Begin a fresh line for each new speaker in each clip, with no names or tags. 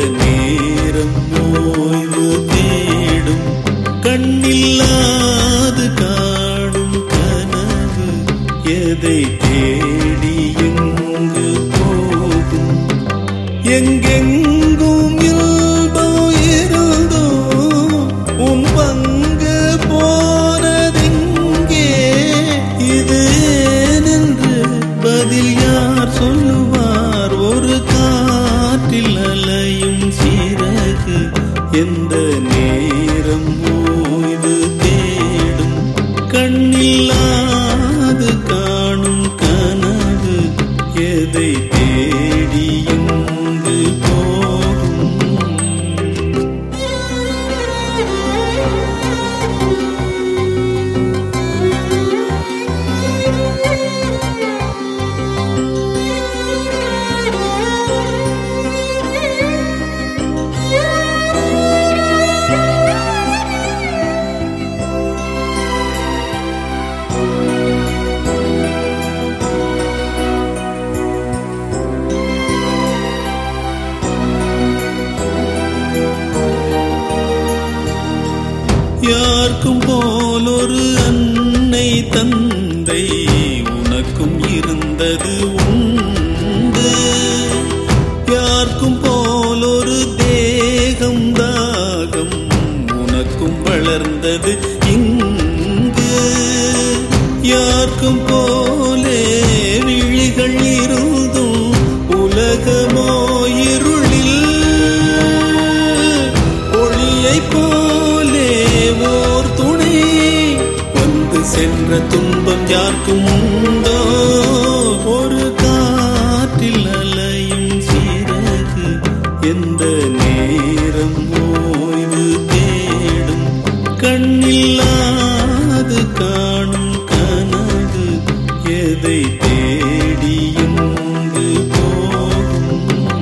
நேரம் ஓய்வு தேடும் கண்ணில்லாது காணும் கனவு எதை தேடி எங்கு போகும் எங்கெங்கும் இல்பம் இருந்தோ உன் பங்கு போனதெங்கே இது ஏனென்று பதில் யார் சொல்லுவார் ஒரு காற்றில் அலையும் சிறகு எந்த நேரம் ஓய்வு தேடும் கண்ணில்லாது காணும் கனவு எதை தேடி எங்கு போகும் யாருக்கும் போல் ஒரு அன்னை தந்தை உனக்கும் இருந்தது உண்டு யாருக்கும் போல் ஒரு தேகம் தாகம் உனக்கும் வளர்ந்தது இங்கு யாருக்கும் போலே விழிகள் இருந்தும் உலகமோ இருளில் ஒளியைப் போலே ஓர் துணை வந்து சென்ற துன்பம் யாருக்கும் உண்டோ ஒரு காற்றில் அலையும் சிறகு எந்த நேரம் ஓய்வு தேடும் கண்ணில்லாது காணும் கனவு எதை தேடி எங்கு போகும்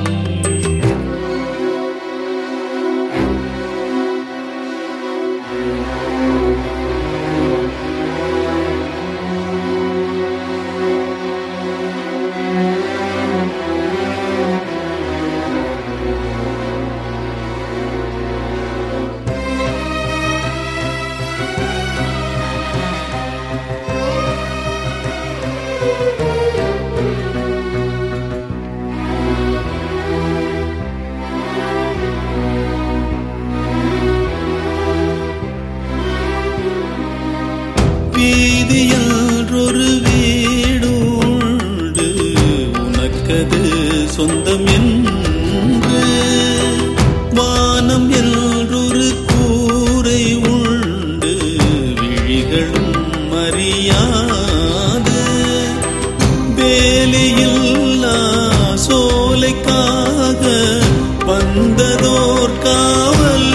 வீதியொரு வீடு உண்டு உனக்கது சொந்தம் என்று வானம் என்றொரு கூரை உண்டு விழிகளும் அறியாது வேலியில்லா சோலைக்காக வந்ததோர் காவல்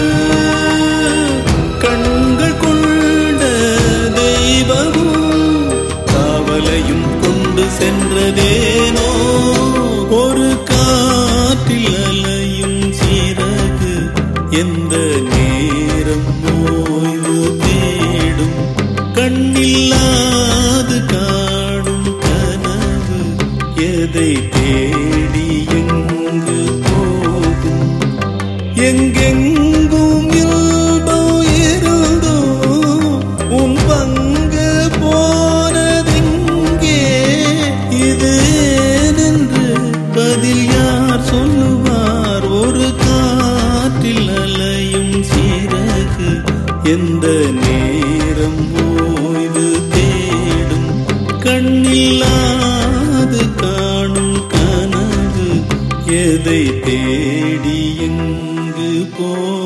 கண்கள் கொண்ட தெய்வமும் காவலையும் கொண்டு சென்றதேனோ ஒரு காற்றில் அலையும் சிறகு எந்த நேரம் ஓய்வு தேடும் கண்ணில்லாது காணும் கனவு எதை தேடி எங்கு போகும் எங்கெங்கும் இல்பம் இருந்தோ உன் பங்கு போனதெங்கே இது ஏனென்று பதில் யார் சொல்லுவார் ஒரு காற்றில் அலையும் சிறகு எந்த நேரம் ஓய்வு தேடும் கண்ணில்லாது காணும் கனவு எதை தேடி எங்கு போ